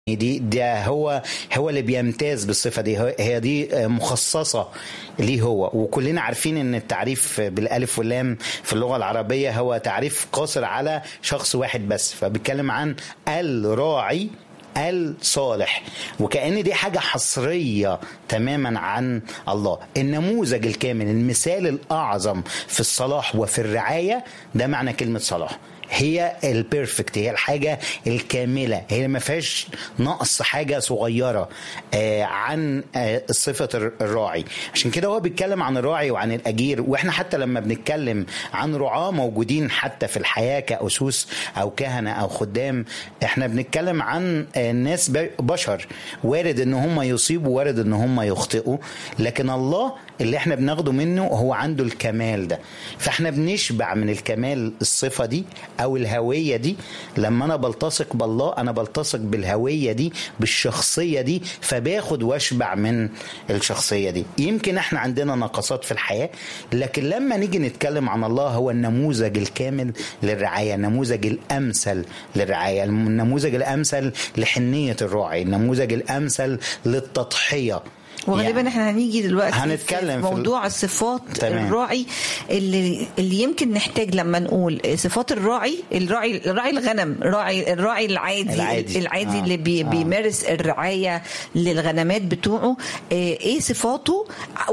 دي ده هو هو اللي بيمتاز بالصفه دي هو- هي دي مخصصه ليه هو وكلنا عارفين ان التعريف بالالف واللام في اللغه العربيه هو تعريف قاصر على شخص واحد بس فبيتكلم عن الراعي الصالح وكأن دي حاجة حصرية تماما عن الله النموذج الكامل المثال الأعظم في الصلاح وفي الرعاية ده معنى كلمة صلاح هي البيرفكت هي الحاجة الكاملة هي ما فيهاش نقص حاجة صغيرة آه عن آه صفة الر- الراعي عشان كده هو بيتكلم عن الراعي وعن الأجير وإحنا حتى لما بنتكلم عن رعاة موجودين حتى في الحياة كأسوس أو كهنة أو خدام إحنا بنتكلم عن آه ناس ب- بشر وارد إن هم يصيبوا وارد إن هم يخطئوا لكن الله اللي احنا بناخده منه هو عنده الكمال ده فاحنا بنشبع من الكمال الصفة دي او الهوية دي لما انا بلتصق بالله انا بلتصق بالهوية دي بالشخصية دي فباخد واشبع من الشخصية دي يمكن احنا عندنا نقصات في الحياة لكن لما نيجي نتكلم عن الله هو النموذج الكامل للرعاية النموذج الامثل للرعاية النموذج الامثل لحنية الراعي النموذج الامثل للتضحية وغالبا يعني احنا هنيجي دلوقتي هنتكلم في في ال- موضوع الصفات تمام. الراعي اللي اللي يمكن نحتاج لما نقول صفات الراعي الراعي راعي الغنم راعي الراعي العادي العادي. العادي آه. اللي بي آه. بيمارس الرعايه للغنمات بتوعه آه، ايه صفاته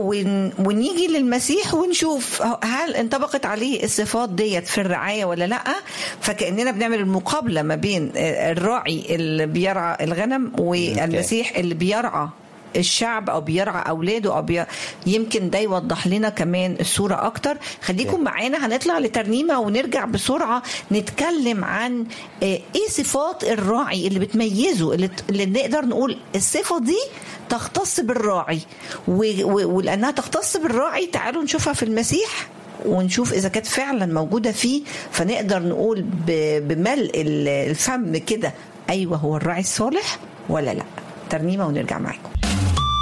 ون ونيجي للمسيح ونشوف هل انطبقت عليه الصفات ديت في الرعايه ولا لا فكاننا بنعمل المقابله ما بين آه، الراعي اللي بيرعى الغنم والمسيح اللي بيرعى الشعب او بيرعى اولاده او بي... يمكن ده يوضح لنا كمان الصوره اكتر خليكم معانا هنطلع لترنيمه ونرجع بسرعه نتكلم عن آه، ايه صفات الراعي اللي بتميزه اللي, اللي نقدر نقول الصفه دي تختص بالراعي و... و... ولانها تختص بالراعي تعالوا نشوفها في المسيح ونشوف اذا كانت فعلا موجوده فيه فنقدر نقول ب... بملء ال- الفم كده ايوه هو الراعي الصالح ولا لا ترنيمه ونرجع معاكم